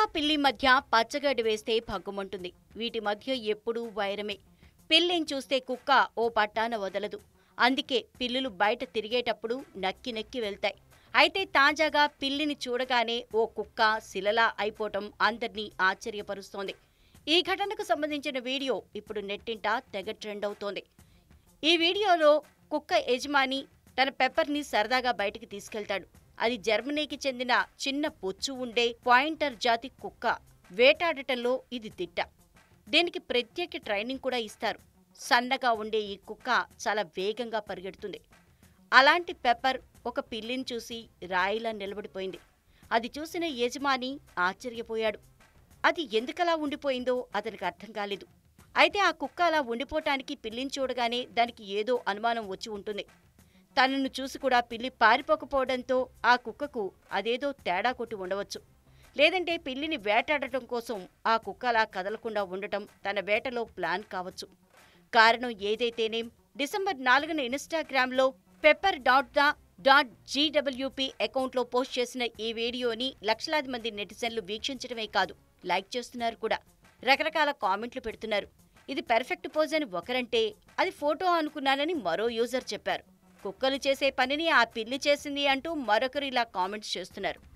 పిల్లి మధ్య పచ్చగడ్డి వేస్తే భగ్గుమంటుంది వీటి మధ్య ఎప్పుడూ వైరమే పిల్లిని చూస్తే కుక్క ఓ పట్టాన వదలదు అందుకే పిల్లులు బయట తిరిగేటప్పుడు నక్కి నక్కి వెళ్తాయి అయితే తాజాగా పిల్లిని చూడగానే ఓ కుక్క శిలలా అయిపోవటం అందర్నీ ఆశ్చర్యపరుస్తోంది ఈ ఘటనకు సంబంధించిన వీడియో ఇప్పుడు నెట్టింట తెగ ట్రెండ్ అవుతోంది ఈ వీడియోలో కుక్క యజమాని తన పెప్పర్ని సరదాగా బయటికి తీసుకెళ్తాడు అది జర్మనీకి చెందిన చిన్న పొచ్చు ఉండే పాయింటర్ జాతి కుక్క వేటాడటంలో ఇది తిట్ట దీనికి ప్రత్యేక ట్రైనింగ్ కూడా ఇస్తారు సన్నగా ఉండే ఈ కుక్క చాలా వేగంగా పరిగెడుతుంది అలాంటి పెప్పర్ ఒక పిల్లిని చూసి రాయిలా నిలబడిపోయింది అది చూసిన యజమాని ఆశ్చర్యపోయాడు అది ఎందుకలా ఉండిపోయిందో అతనికి అర్థం కాలేదు అయితే ఆ కుక్క అలా ఉండిపోవటానికి పిల్లిని చూడగానే దానికి ఏదో అనుమానం వచ్చి ఉంటుంది తనను చూసి కూడా పిల్లి పారిపోకపోవడంతో ఆ కుక్కకు అదేదో తేడా కొట్టి ఉండవచ్చు లేదంటే పిల్లిని వేటాడటం కోసం ఆ కుక్క అలా కదలకుండా ఉండటం తన వేటలో ప్లాన్ కావచ్చు కారణం ఏదైతేనేం డిసెంబర్ నాలుగున ఇన్స్టాగ్రామ్లో pepper dot the dot GWP అకౌంట్లో పోస్ట్ చేసిన ఈ వీడియోని లక్షలాది మంది నెటిజన్లు వీక్షించడమే కాదు లైక్ చేస్తున్నారు కూడా రకరకాల కామెంట్లు పెడుతున్నారు ఇది పెర్ఫెక్ట్ పోజ్ అని ఒకరంటే అది ఫోటో అనుకున్నానని మరో యూజర్ చెప్పారు కుక్కలు చేసే పనిని ఆ పిల్లి చేసింది అంటూ మరొకరు ఇలా కామెంట్స్ చేస్తున్నారు